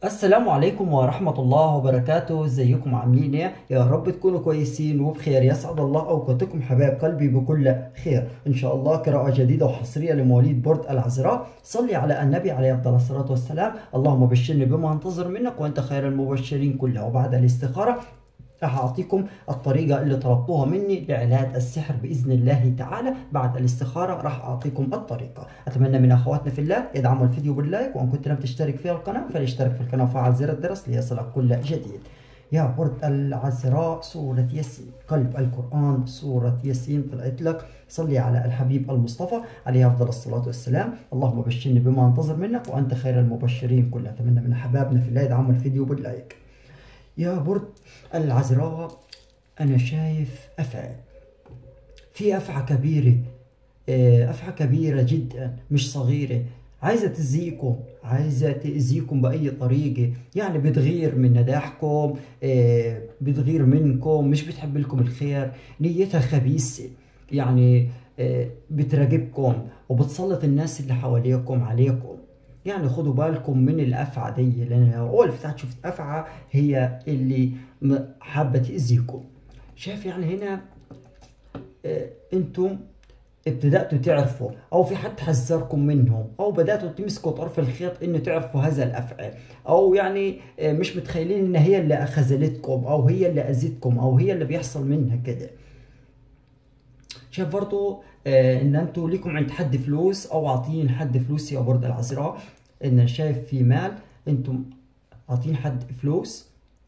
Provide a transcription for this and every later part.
السلام عليكم ورحمة الله وبركاته ازيكم عاملين ايه يا رب تكونوا كويسين وبخير يسعد الله اوقاتكم حبايب قلبي بكل خير ان شاء الله قراءة جديدة وحصرية لمواليد برج العذراء صلي على النبي عليه افضل الصلاة والسلام اللهم بشرني بما انتظر منك وانت خير المبشرين كلها وبعد الاستخارة راح اعطيكم الطريقه اللي طلبتوها مني لعلاج السحر باذن الله تعالى بعد الاستخاره راح اعطيكم الطريقه اتمنى من اخواتنا في الله يدعموا الفيديو باللايك وان كنت لم تشترك في القناه فليشترك في القناه وفعل زر الجرس ليصلك كل جديد يا برد العذراء سورة ياسين قلب القرآن سورة ياسين طلعت لك صلي على الحبيب المصطفى عليه أفضل الصلاة والسلام اللهم بشرني بما انتظر منك وأنت خير المبشرين كلها أتمنى من أحبابنا في الله يدعموا الفيديو باللايك يا برد العذراء أنا شايف أفعى في أفعى كبيرة آه، أفعى كبيرة جدا مش صغيرة عايزة تزيكم عايزة تأذيكم بأي طريقة يعني بتغير من نجاحكم آه، بتغير منكم مش بتحب لكم الخير نيتها خبيثة يعني آه، بتراقبكم وبتسلط الناس اللي حواليكم عليكم يعني خدوا بالكم من الافعى دي لان اول فتحت شفت افعى هي اللي م- حابه تاذيكم شايف يعني هنا آه، انتم ابتدأتوا تعرفوا او في حد حذركم منهم او بدأتوا تمسكوا طرف الخيط انه تعرفوا هذا الافعى او يعني آه، مش متخيلين ان هي اللي خذلتكم او هي اللي اذتكم او هي اللي بيحصل منها كده شايف برضو آه ان انتوا ليكم عند حد فلوس او عاطين حد فلوس يا برد العذراء ان أنا شايف في مال انتم عاطين حد فلوس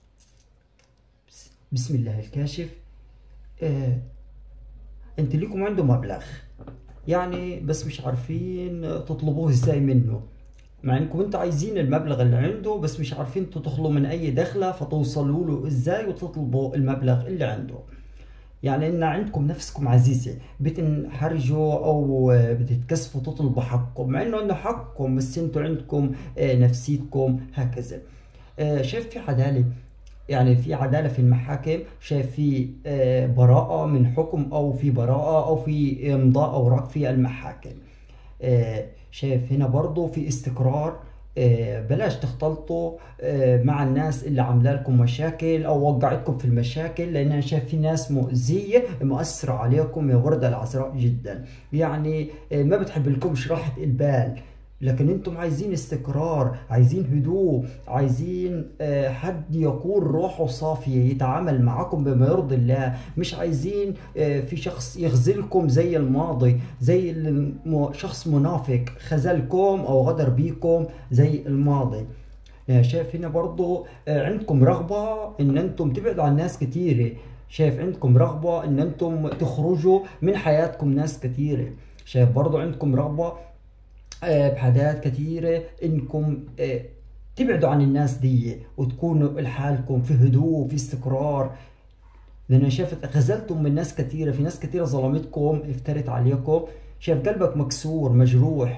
بس- بسم الله الكاشف آه انت ليكم عنده مبلغ يعني بس مش عارفين تطلبوه ازاي منه مع انكم انتوا عايزين المبلغ اللي عنده بس مش عارفين تدخلوا من اي دخله فتوصلوا له ازاي وتطلبوا المبلغ اللي عنده يعني ان عندكم نفسكم عزيزه بتنحرجوا او بتتكسفوا تطلبوا حقكم مع انه انه حقكم بس انتوا عندكم آه، نفسيتكم هكذا آه، شايف في عداله يعني في عداله في المحاكم شايف في آه، براءه من حكم او في براءه او في امضاء اوراق في المحاكم آه، شايف هنا برضو في استقرار آه، بلاش تختلطوا آه، مع الناس اللي عامله لكم مشاكل او وقعتكم في المشاكل لان انا شايف في ناس مؤذيه مؤثره عليكم يا ورده العذراء جدا يعني آه، ما بتحب لكمش راحه البال لكن انتم عايزين استقرار عايزين هدوء عايزين آه، حد يكون روحه صافية يتعامل معكم بما يرضي الله مش عايزين آه، في شخص يخذلكم زي الماضي زي الم- شخص منافق خذلكم او غدر بيكم زي الماضي آه، شايف هنا برضو آه، عندكم رغبة ان انتم تبعدوا عن ناس كتيرة شايف عندكم رغبة ان انتم تخرجوا من حياتكم ناس كتيرة شايف برضو عندكم رغبة آه، بحاجات كثيرة انكم آه، تبعدوا عن الناس دي وتكونوا لحالكم في هدوء وفي استقرار لان أنا شايف خذلتم من ناس كثيرة في ناس كثيرة ظلمتكم افترت عليكم شايف قلبك مكسور مجروح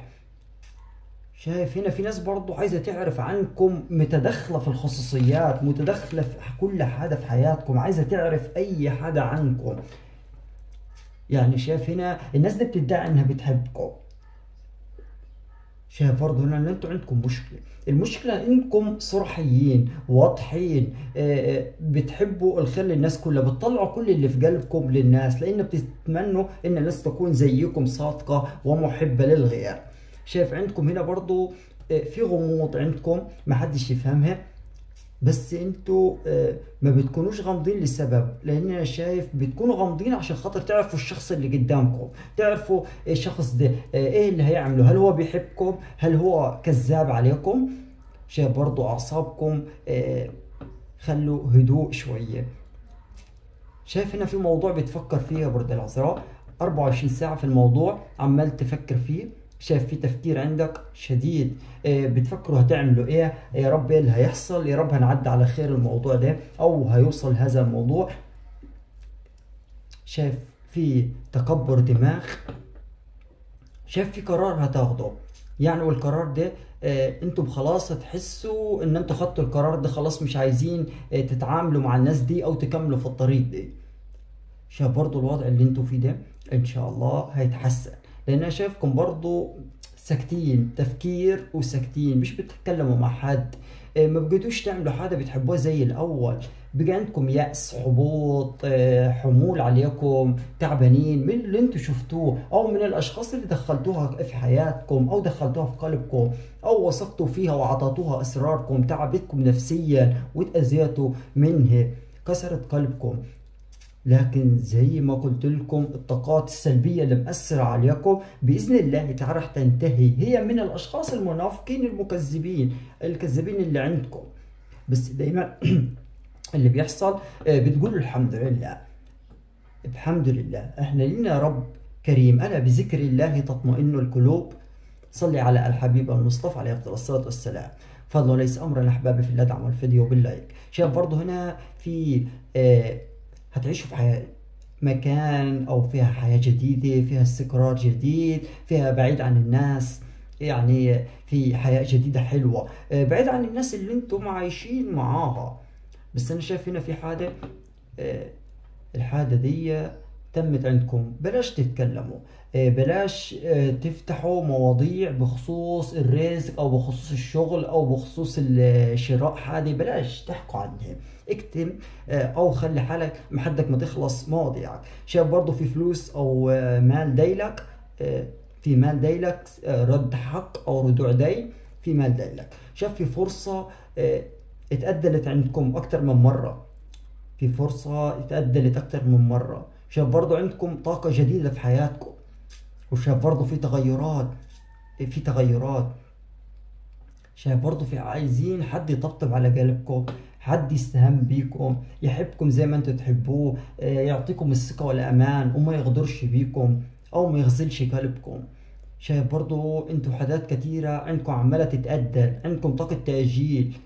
شايف هنا في ناس برضو عايزة تعرف عنكم متدخلة في الخصوصيات متدخلة في كل حاجة في حياتكم عايزة تعرف أي حاجة عنكم يعني شايف هنا الناس دي بتدعي إنها بتحبكم شايف برضه هنا ان انتوا عندكم مشكله المشكله انكم صرحيين واضحين آه، آه، بتحبوا الخير للناس كلها بتطلعوا كل اللي في قلبكم للناس لان بتتمنوا ان الناس تكون زيكم صادقه ومحبه للغير شايف عندكم هنا برضه آه، في غموض عندكم ما حدش يفهمها بس انتوا آه، ما بتكونوش غامضين لسبب لان انا شايف بتكونوا غامضين عشان خاطر تعرفوا الشخص اللي قدامكم تعرفوا الشخص ده آه، ايه اللي هيعمله هل هو بيحبكم هل هو كذاب عليكم شايف برضو اعصابكم آه، خلوا هدوء شويه شايف هنا في موضوع بتفكر فيه يا برد العذراء 24 ساعة في الموضوع عمال تفكر فيه شايف في تفكير عندك شديد آه، بتفكروا هتعملوا ايه يا رب ايه اللي هيحصل يا رب هنعدي على خير الموضوع ده او هيوصل هذا الموضوع شايف في تكبر دماغ شايف في قرار هتاخده يعني والقرار ده آه انتم خلاص هتحسوا ان انتوا خدتوا القرار ده خلاص مش عايزين آه تتعاملوا مع الناس دي او تكملوا في الطريق ده شايف برضو الوضع اللي انتوا فيه ده ان شاء الله هيتحسن لان انا شايفكم برضو ساكتين تفكير وساكتين مش بتتكلموا مع حد آه، ما بقيتوش تعملوا حاجة بتحبوها زي الأول بقى عندكم يأس حبوط آه، حمول عليكم تعبانين من اللي انتوا شفتوه او من الاشخاص اللي دخلتوها في حياتكم او دخلتوها في قلبكم او وثقتوا فيها وعطيتوها اسراركم تعبتكم نفسيا واتأذيتوا منها كسرت قلبكم لكن زي ما قلت لكم الطاقات السلبية اللي مأثرة عليكم بإذن الله تعالى رح تنتهي هي من الأشخاص المنافقين المكذبين الكذابين اللي عندكم بس دايما اللي بيحصل آه، بتقول الحمد لله الحمد لله احنا لنا رب كريم انا بذكر الله تطمئن القلوب صلي على الحبيب المصطفى عليه افضل الصلاه والسلام فضل وليس امرا احبابي في الله دعموا الفيديو باللايك شايف برضه هنا في آه هتعيشوا في حياه مكان او فيها حياه جديده فيها استقرار جديد فيها بعيد عن الناس يعني في حياه جديده حلوه آه بعيد عن الناس اللي انتم عايشين معاها بس انا شايف هنا في حاجه آه، الحاجه دي تمت عندكم بلاش تتكلموا آه، بلاش آه، تفتحوا مواضيع بخصوص الرزق او بخصوص الشغل او بخصوص الشراء حاجه بلاش تحكوا عنها اكتم او خلي حالك محدك ما تخلص مواضيعك شايف برضه في فلوس او مال دايلك في مال دايلك رد حق او رجوع دين في مال دايلك شايف في فرصه اتأدلت عندكم أكتر من مرة في فرصة اتأدلت أكتر من مرة شايف برضو عندكم طاقة جديدة في حياتكم وشايف برضو في تغيرات في تغيرات شايف برضو في عايزين حد يطبطب على قلبكم حد يستهم بيكم يحبكم زي ما انتم تحبوه آه، يعطيكم الثقة والأمان وما يغدرش بيكم أو ما يغزلش قلبكم شايف برضو انتم حاجات كتيرة عندكم عمالة تتأدل عندكم طاقة تأجيل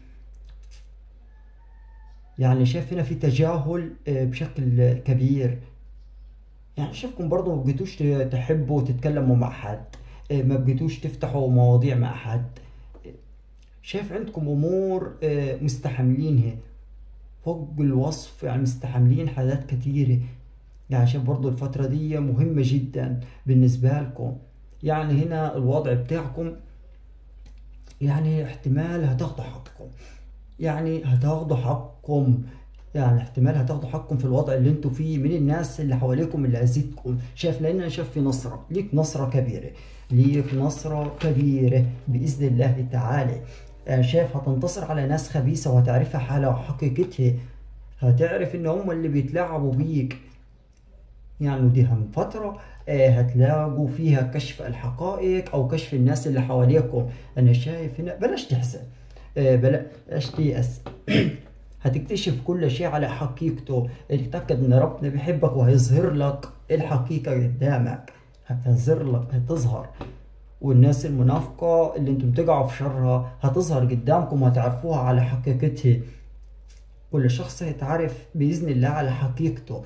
يعني شايف هنا في تجاهل آه، بشكل كبير يعني شايفكم برضه ما بقيتوش تحبوا تتكلموا مع حد آه، ما بقيتوش تفتحوا مواضيع مع حد شايف عندكم امور آه، مستحملينها فوق الوصف يعني مستحملين حاجات كتيرة يعني شايف برضه الفترة دي مهمة جدا بالنسبة لكم يعني هنا الوضع بتاعكم يعني احتمال هتاخدوا حقكم يعني هتاخدوا حقكم يعني احتمال هتاخدوا حقكم في الوضع اللي انتوا فيه من الناس اللي حواليكم اللي اذيتكم شايف لان انا شايف في نصره ليك نصره كبيره ليك نصره كبيره باذن الله تعالى يعني شايف هتنتصر على ناس خبيثه وهتعرفها حالها وحقيقتها هتعرف ان هم اللي بيتلاعبوا بيك يعني دي هم فترة آه، هتلاقوا فيها كشف الحقائق او كشف الناس اللي حواليكم انا شايف هنا بلاش تحزن آه، بلاش تيأس هتكتشف كل شيء على حقيقته اتأكد ان ربنا بيحبك وهيظهر لك الحقيقة قدامك هتظهر لك هتظهر والناس المنافقة اللي انتم تقعوا في شرها هتظهر قدامكم وهتعرفوها على حقيقتها كل شخص هيتعرف بإذن الله على حقيقته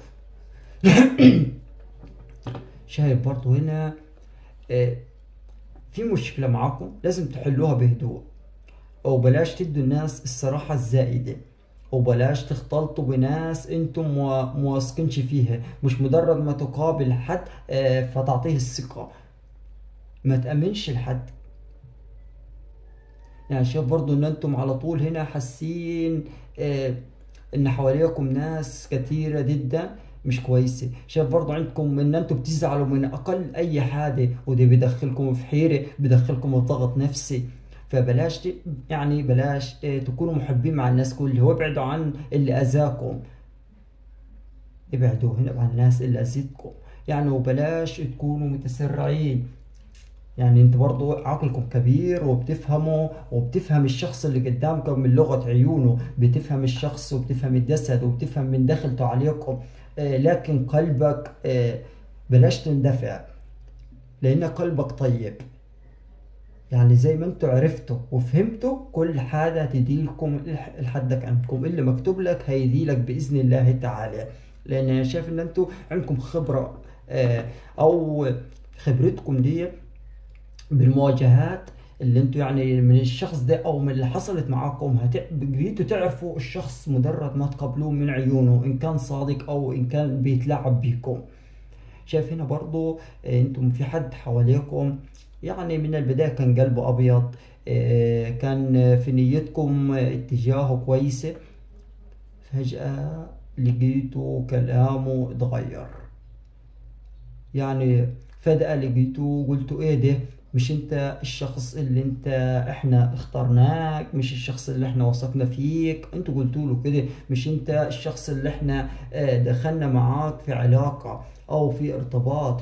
شايف برضو هنا آه، في مشكلة معاكم لازم تحلوها بهدوء او بلاش تدوا الناس الصراحة الزائدة وبلاش تختلطوا بناس انتم مواثقينش فيها مش مجرد ما تقابل حد آه، فتعطيه الثقة ما تأمنش لحد يعني شايف برضو ان انتم على طول هنا حاسين اه ان حواليكم ناس كثيرة جدا مش كويسة شايف برضو عندكم ان انتم بتزعلوا من اقل اي حاجة ودي بدخلكم في حيرة بدخلكم في ضغط نفسي فبلاش يعني بلاش إيه، تكونوا محبين مع الناس كلها وابعدوا عن اللي اذاكم ابعدوا هنا عن الناس اللي اذتكم يعني وبلاش تكونوا متسرعين يعني انت برضو عقلكم كبير وبتفهموا وبتفهم الشخص اللي قدامكم من لغة عيونه بتفهم الشخص وبتفهم الجسد وبتفهم من دخلته عليكم آه لكن قلبك آه بلاش تندفع لان قلبك طيب يعني زي ما انتوا عرفتوا وفهمتوا كل حاجة هتديلكم لحدك عندكم اللي مكتوب لك هيديلك بإذن الله تعالى لأن أنا شايف إن انتوا عندكم خبرة آه، أو خبرتكم دي بالمواجهات اللي انتوا يعني من الشخص ده او من اللي حصلت معاكم بقيتوا تعرفوا الشخص مجرد ما تقابلوه من عيونه ان كان صادق او ان كان بيتلاعب بيكم شايف هنا برضو آه، انتم في حد حواليكم يعني من البداية كان قلبه أبيض آه، كان في نيتكم اتجاهه كويسة فجأة لقيتوا كلامه اتغير يعني فجأة لقيتوا قلتوا ايه ده مش انت الشخص اللي انت احنا اخترناك مش الشخص اللي احنا وثقنا فيك انتوا قلتوا له كده مش انت الشخص اللي احنا آه، دخلنا معاك في علاقة او في ارتباط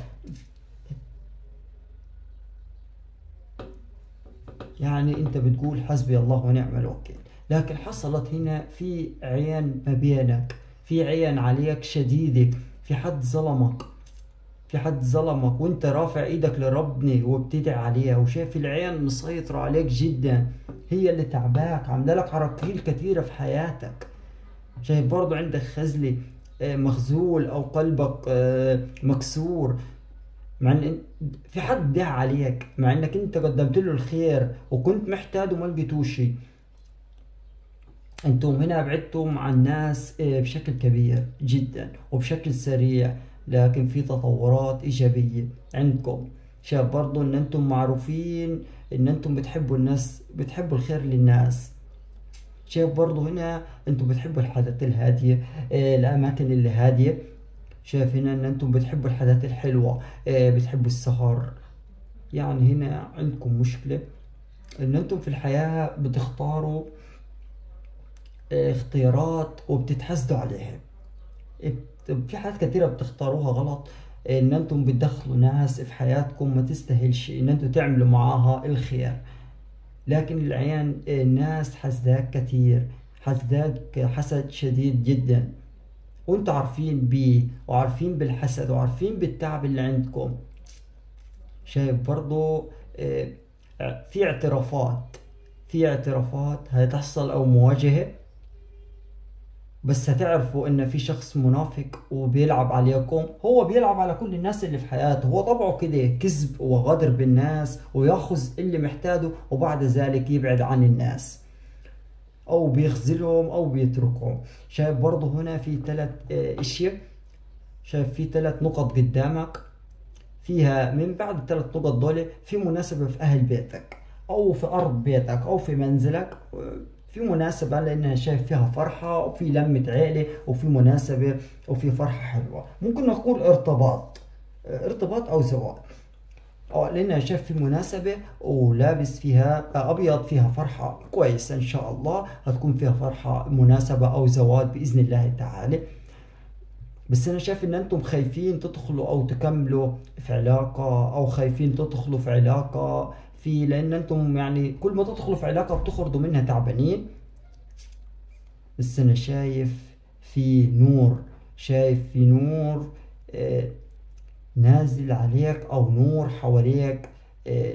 يعني انت بتقول حسبي الله ونعم الوكيل لكن حصلت هنا في عين ما بينك في عين عليك شديدة في حد ظلمك في حد ظلمك وانت رافع ايدك لربنا وبتدعي عليها وشايف العين مسيطرة عليك جدا هي اللي تعباك عامله لك عراقيل كثيرة في حياتك شايف برضو عندك خزلة آه، مخزول او قلبك آه، مكسور مع ان في حد دعا عليك مع انك انت قدمت له الخير وكنت محتاج وما لقيتوش شيء انتم هنا بعدتم عن الناس آه، بشكل كبير جدا وبشكل سريع لكن في تطورات ايجابيه عندكم شايف برضو ان انتم معروفين ان انتم بتحبوا الناس بتحبوا الخير للناس شايف برضو هنا انتم بتحبوا الحاجات الهاديه آه، الاماكن اللي هاديه شايف هنا ان انتم بتحبوا الحاجات الحلوه آه، بتحبوا السهر يعني هنا عندكم مشكله ان انتم في الحياه بتختاروا آه، اختيارات وبتتحسدوا عليها ات- في حاجات كتيرة بتختاروها غلط ان انتم بتدخلوا ناس في حياتكم ما تستاهلش ان انتم تعملوا معاها الخير لكن العيان الناس حسداك كتير حسداك حسد شديد جدا وانتوا عارفين بيه وعارفين بالحسد وعارفين بالتعب اللي عندكم شايف برضو آه، في اعترافات في اعترافات هتحصل او مواجهة بس هتعرفوا ان في شخص منافق وبيلعب عليكم هو بيلعب على كل الناس اللي في حياته هو طبعه كده كذب وغدر بالناس وياخذ اللي محتاجه وبعد ذلك يبعد عن الناس او بيخذلهم او بيتركهم شايف برضه هنا في ثلاث اشياء شايف في ثلاث نقط قدامك فيها من بعد الثلاث نقط دول في مناسبة في أهل بيتك أو في أرض بيتك أو في منزلك في مناسبة لأنها شايف فيها فرحة وفي لمة عيلة وفي مناسبة وفي فرحة حلوة ممكن نقول ارتباط ارتباط أو زواج اه لأنها شايف في مناسبة ولابس فيها أبيض فيها فرحة كويسة إن شاء الله هتكون فيها فرحة مناسبة أو زواج بإذن الله تعالى بس انا شايف ان انتم خايفين تدخلوا او تكملوا في علاقة او خايفين تدخلوا في علاقة في لان انتم يعني كل ما تدخلوا في علاقة بتخرجوا منها تعبانين بس انا شايف في نور شايف في نور آه نازل عليك او نور حواليك آه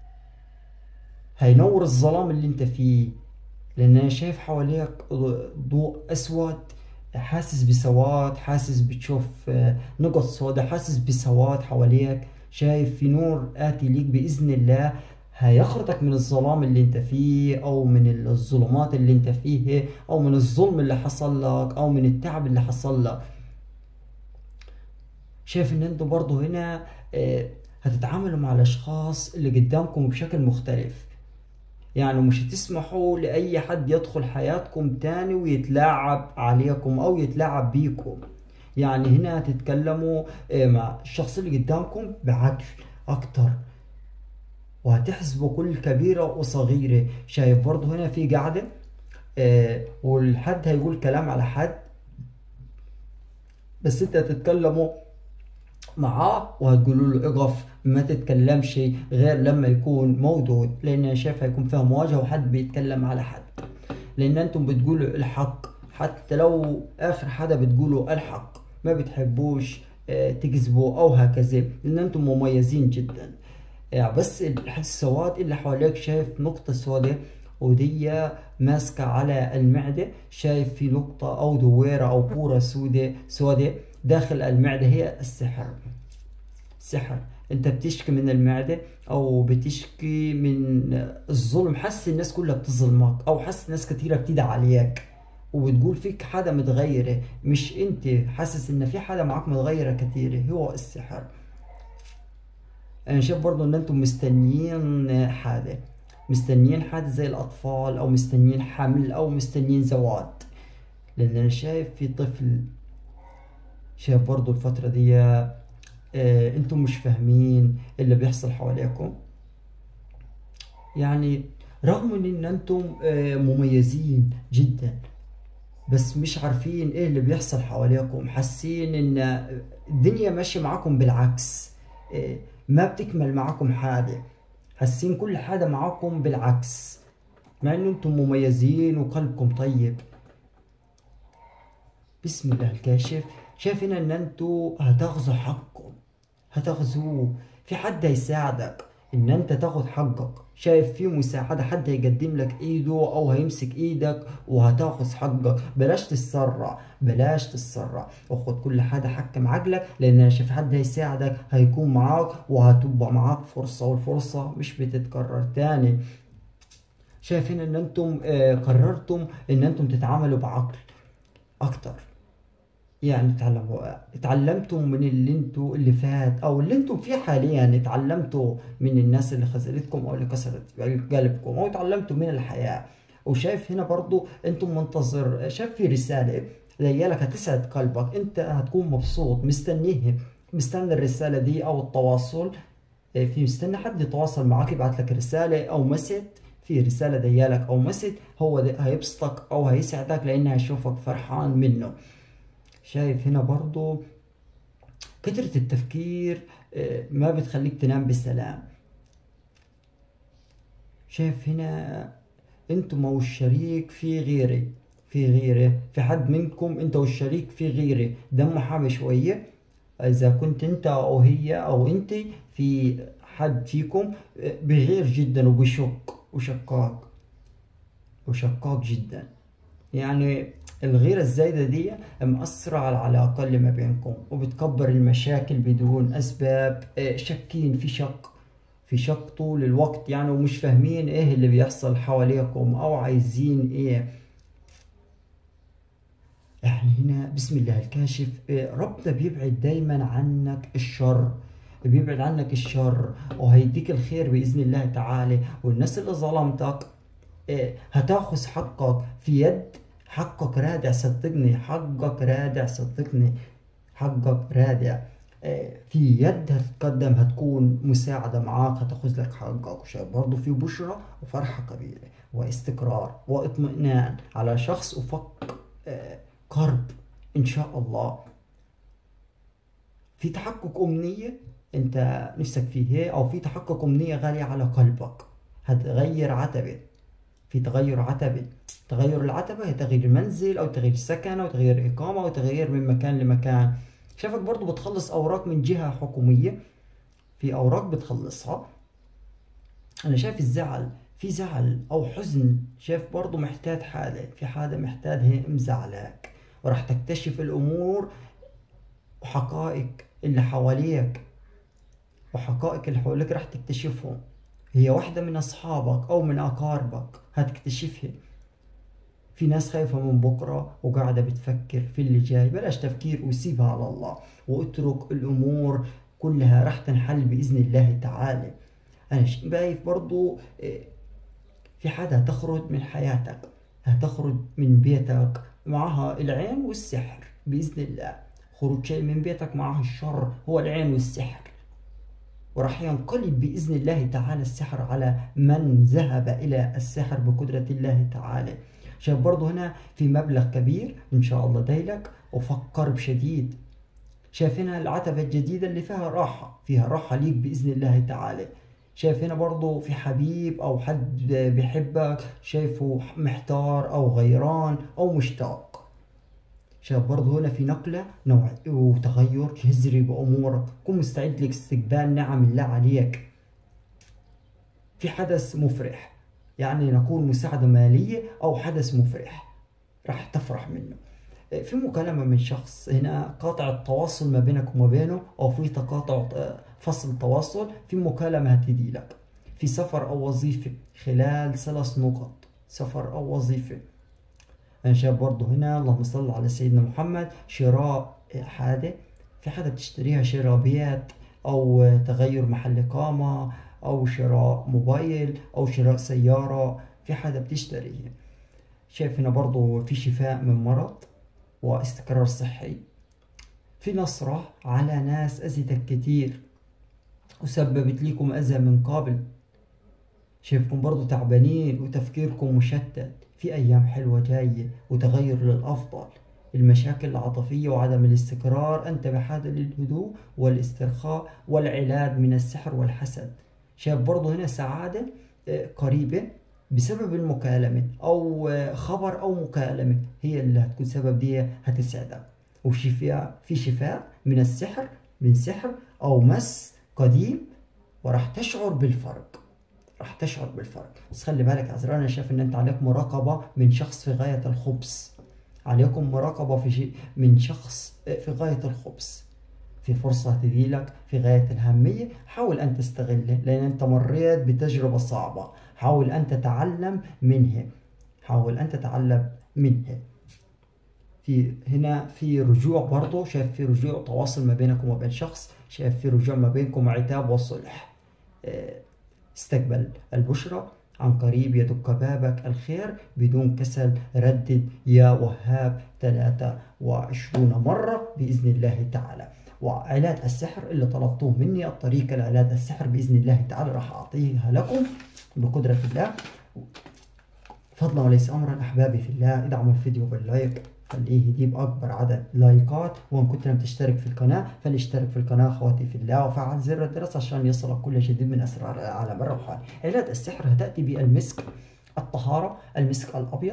هينور الظلام اللي انت فيه لان انا شايف حواليك ضوء اسود حاسس بسواد حاسس بتشوف آه، نقط سوداء حاسس بسواد حواليك شايف في نور آتي ليك بإذن الله هيخرجك من الظلام اللي انت فيه او من الظلمات اللي انت فيه او من الظلم اللي حصل لك او من التعب اللي حصل لك شايف ان انتوا برضو هنا آه، هتتعاملوا مع الاشخاص اللي قدامكم بشكل مختلف يعني مش هتسمحوا لأي حد يدخل حياتكم تاني ويتلاعب عليكم أو يتلاعب بيكم يعني هنا هتتكلموا آه، مع الشخص اللي قدامكم بعقل أكتر وهتحسبوا كل كبيرة وصغيرة شايف برضه هنا في قاعدة آه، والحد هيقول كلام على حد بس انت هتتكلموا معاه وهتقولوا له اقف ما تتكلمش غير لما يكون موجود لان انا شايف هيكون فيها مواجهه وحد بيتكلم على حد لان انتم بتقولوا الحق حتى لو اخر حدا بتقولوا الحق ما بتحبوش آه، تكذبوا او هكذا لان انتم مميزين جدا يعني بس السواد اللي حواليك شايف نقطة سوداء ودي ماسكة على المعدة شايف في نقطة أو دويرة أو كورة سوداء سوداء داخل المعدة هي السحر سحر انت بتشكي من المعدة او بتشكي من الظلم حاسس الناس كلها بتظلمك او حاسس ناس كتيرة بتدعي عليك وبتقول فيك حدا متغيرة مش انت حاسس ان في حدا معاك متغيرة كتيرة هو السحر انا شايف برضو ان انتم مستنيين حاجة مستنيين حد زي الأطفال أو مستنيين حمل أو مستنيين زواج لأن أنا شايف في طفل شايف برضو الفترة دي آه انتم مش فاهمين اللي بيحصل حواليكم يعني رغم ان انتم آه مميزين جدا بس مش عارفين ايه اللي بيحصل حواليكم حاسين ان الدنيا ماشية معاكم بالعكس آه ما بتكمل معاكم حاجة حاسين كل حاجة معاكم بالعكس مع ان انتم مميزين وقلبكم طيب بسم الله الكاشف شايف هنا ان انتوا هتغزوا حقكم هتغزوه في حد هيساعدك ان انت تاخد حقك شايف في مساعدة حد هيقدم لك ايده او هيمسك ايدك وهتاخذ حقك بلاش تتسرع بلاش تتسرع وخد كل حاجة حكم عقلك لان انا شايف حد هيساعدك هيكون معاك وهتبقى معاك فرصة والفرصة مش بتتكرر تاني شايف هنا ان انتم آه قررتم ان انتم تتعاملوا بعقل اكتر يعني تعلموا اتعلمتوا من اللي انتوا اللي فات او اللي انتوا فيه حاليا اتعلمتوا من الناس اللي خذلتكم او اللي كسرت قلبكم او اتعلمتوا من الحياة وشايف هنا برضو انتم منتظر شايف في رسالة لك هتسعد قلبك انت هتكون مبسوط مستنيه مستني الرسالة دي او التواصل في مستني حد يتواصل معك يبعت لك رسالة او مسج في رسالة ديالك او مسج هو هيبسطك او هيسعدك لانه هيشوفك فرحان منه شايف هنا برضو كثرة التفكير ما بتخليك تنام بسلام شايف هنا انتم والشريك في غيري في غيره في حد منكم انت والشريك في غيره دمه حامي شوية اذا كنت انت او هي او انت في حد فيكم بغير جدا وبشك وشكاك وشكاك جدا يعني الغيرة الزايدة دي مأثرة على العلاقة اللي ما بينكم وبتكبر المشاكل بدون أسباب شاكين في شك في شك طول الوقت يعني ومش فاهمين ايه اللي بيحصل حواليكم او عايزين ايه يعني هنا بسم الله الكاشف ربنا بيبعد دايما عنك الشر بيبعد عنك الشر وهيديك الخير بإذن الله تعالى والناس اللي ظلمتك هتاخذ حقك في يد حقك رادع صدقني حقك رادع صدقني حقك رادع في يد هتتقدم هتكون مساعدة معاك هتاخذ لك حقك وشايف برضه في بشرة وفرحة كبيرة واستقرار واطمئنان على شخص وفك قرب إن شاء الله في تحقق أمنية أنت نفسك فيه أو في تحقق أمنية غالية على قلبك هتغير عتبة في تغير عتبة تغير العتبة هي تغيير المنزل أو تغيير السكن أو تغيير إقامة أو تغيير من مكان لمكان شافك برضو بتخلص أوراق من جهة حكومية في أوراق بتخلصها أنا شايف الزعل في زعل أو حزن شايف برضو محتاج حالة في حالة محتاج هي مزعلك وراح تكتشف الأمور وحقائق اللي حواليك وحقائق اللي حواليك راح تكتشفهم هي واحدة من أصحابك أو من أقاربك هتكتشفها في ناس خايفة من بكرة وقاعدة بتفكر في اللي جاي بلاش تفكير وسيبها على الله واترك الأمور كلها راح تنحل بإذن الله تعالى أنا شايف برضو في حدا هتخرج من حياتك هتخرج من بيتك معها العين والسحر بإذن الله خروج شيء من بيتك معها الشر هو العين والسحر وراح ينقلب بإذن الله تعالى السحر على من ذهب إلى السحر بقدرة الله تعالى شايف برضه هنا في مبلغ كبير إن شاء الله دايلك وفكر بشديد شايف هنا العتبة الجديدة اللي فيها راحة فيها راحة ليك بإذن الله تعالى شايف هنا برضه في حبيب أو حد بيحبك شايفه محتار أو غيران أو مشتاق شايف برضه هنا في نقلة نوع وتغير جذري بأمورك كن مستعد لاستقبال نعم الله عليك في حدث مفرح يعني نقول مساعدة مالية أو حدث مفرح راح تفرح منه في مكالمة من شخص هنا قاطع التواصل ما بينك وما بينه أو في تقاطع فصل تواصل في مكالمة هتدي لك في سفر أو وظيفة خلال ثلاث نقط سفر أو وظيفة أنا شايف برضه هنا اللهم صل على سيدنا محمد شراء حاجة في حدا بتشتريها شراء بيت أو تغير محل إقامة أو شراء موبايل أو شراء سيارة في حدا بتشتري شايف هنا برضو في شفاء من مرض واستقرار صحي في نصرة على ناس أذتك كتير وسببت لكم أذى من قبل شايفكم برضو تعبانين وتفكيركم مشتت في أيام حلوة جاية وتغير للأفضل المشاكل العاطفية وعدم الاستقرار أنت بحاجة للهدوء والاسترخاء والعلاج من السحر والحسد شايف برضو هنا سعادة آه، قريبة بسبب المكالمة أو آه، خبر أو مكالمة هي اللي هتكون سبب دي هتسعدك وشفاء في شفاء من السحر من سحر أو مس قديم وراح تشعر بالفرق راح تشعر بالفرق بس خلي بالك يا عزران انا شايف ان انت عليك مراقبه من شخص في غايه الخبث عليكم مراقبه في شيء من شخص في غايه الخبث في فرصة تجيلك في غاية الأهمية حاول أن تستغله لأن أنت مريت بتجربة صعبة حاول أن تتعلم منها حاول أن تتعلم منها في هنا في رجوع برضه شايف في رجوع تواصل ما بينكم وبين شخص شايف في رجوع ما بينكم عتاب وصلح آه، استقبل البشرى عن قريب يدق بابك الخير بدون كسل ردد يا وهاب 23 مرة بإذن الله تعالى وعلاج السحر اللي طلبتوه مني الطريقة لعلاج السحر بإذن الله تعالى راح أعطيها لكم بقدرة الله فضلا وليس أمرا أحبابي في الله ادعموا الفيديو باللايك خليه يجيب اكبر عدد لايكات وان كنت لم تشترك في القناه فلاشترك في القناه اخواتي في الله وفعل زر الجرس عشان يصلك كل جديد من اسرار العالم الروحاني علاج السحر هتاتي بالمسك الطهاره المسك الابيض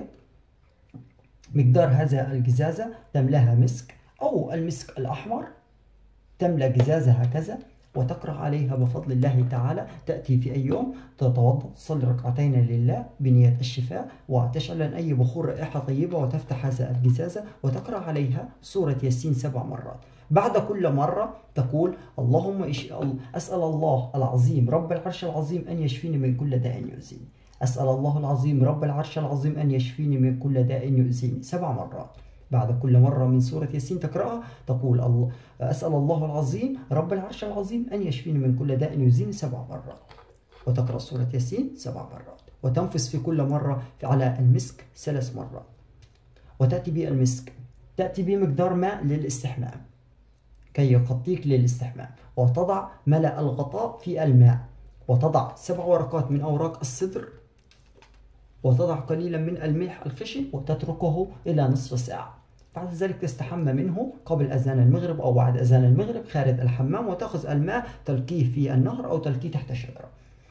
مقدار هذا الجزازه تملاها مسك او المسك الاحمر تملا جزازه هكذا وتقرأ عليها بفضل الله تعالى تأتي في أي يوم تتوضأ تصلي ركعتين لله بنية الشفاء وتشعل أي بخور رائحة طيبة وتفتح هذا الجزازة وتقرأ عليها سورة ياسين سبع مرات بعد كل مرة تقول اللهم أسأل الله العظيم رب العرش العظيم أن يشفيني من كل داء يؤذيني أسأل الله العظيم رب العرش العظيم أن يشفيني من كل داء يؤذيني سبع مرات بعد كل مرة من سورة ياسين تقرأها تقول الله أسأل الله العظيم رب العرش العظيم أن يشفيني من كل داء يؤذيني سبع مرات وتقرأ سورة ياسين سبع مرات وتنفس في كل مرة على المسك ثلاث مرات وتأتي بالمسك تأتي بمقدار ماء للاستحمام كي يغطيك للاستحمام وتضع ملأ الغطاء في الماء وتضع سبع ورقات من أوراق الصدر وتضع قليلا من الملح الخشن وتتركه إلى نصف ساعة بعد ذلك تستحمى منه قبل أذان المغرب أو بعد أذان المغرب خارج الحمام وتأخذ الماء تلقيه في النهر أو تلقيه تحت شجرة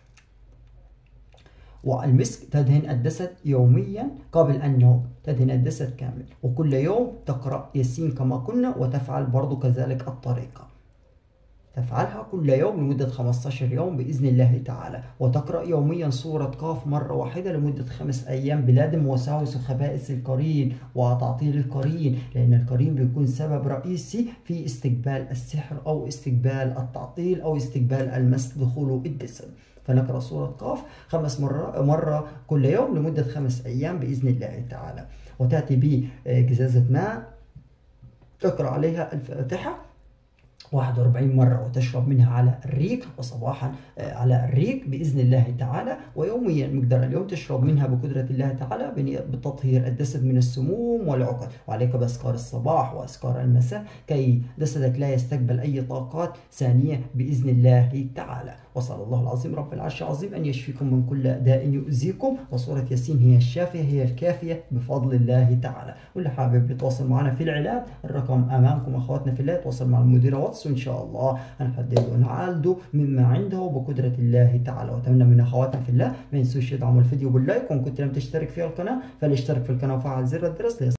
والمسك تدهن الجسد يوميا قبل النوم تدهن الجسد كامل وكل يوم تقرأ ياسين كما كنا وتفعل برضو كذلك الطريقة تفعلها كل يوم لمدة 15 يوم بإذن الله تعالى وتقرأ يوميا سورة قاف مرة واحدة لمدة خمس أيام بلادم وساوس وخبائث القرين وتعطيل القرين لأن القرين بيكون سبب رئيسي في استقبال السحر أو استقبال التعطيل أو استقبال المس دخوله الجسد فنقرأ سورة قاف خمس مرة مرة كل يوم لمدة خمس أيام بإذن الله تعالى وتأتي بجزازة ماء تقرأ عليها الفاتحة 41 مرة وتشرب منها على الريق وصباحا آه، على الريق بإذن الله تعالى ويوميا مقدار اليوم تشرب منها بقدرة الله تعالى بتطهير الجسد من السموم والعقد وعليك بأذكار الصباح وأذكار المساء كي جسدك لا يستقبل أي طاقات ثانية بإذن الله تعالى وصلى الله العظيم رب العرش العظيم أن يشفيكم من كل داء يؤذيكم وسورة ياسين هي الشافية هي الكافية بفضل الله تعالى واللي حابب يتواصل معنا في العلاج الرقم أمامكم أخواتنا في الله يتواصل مع المدير واتس وإن شاء الله هنحدد ونعالجه مما عنده بقدرة الله تعالى وأتمنى من أخواتنا في الله ما ينسوش يدعموا الفيديو باللايك وإن كنت لم تشترك في القناة فليشترك في القناة وفعل زر الجرس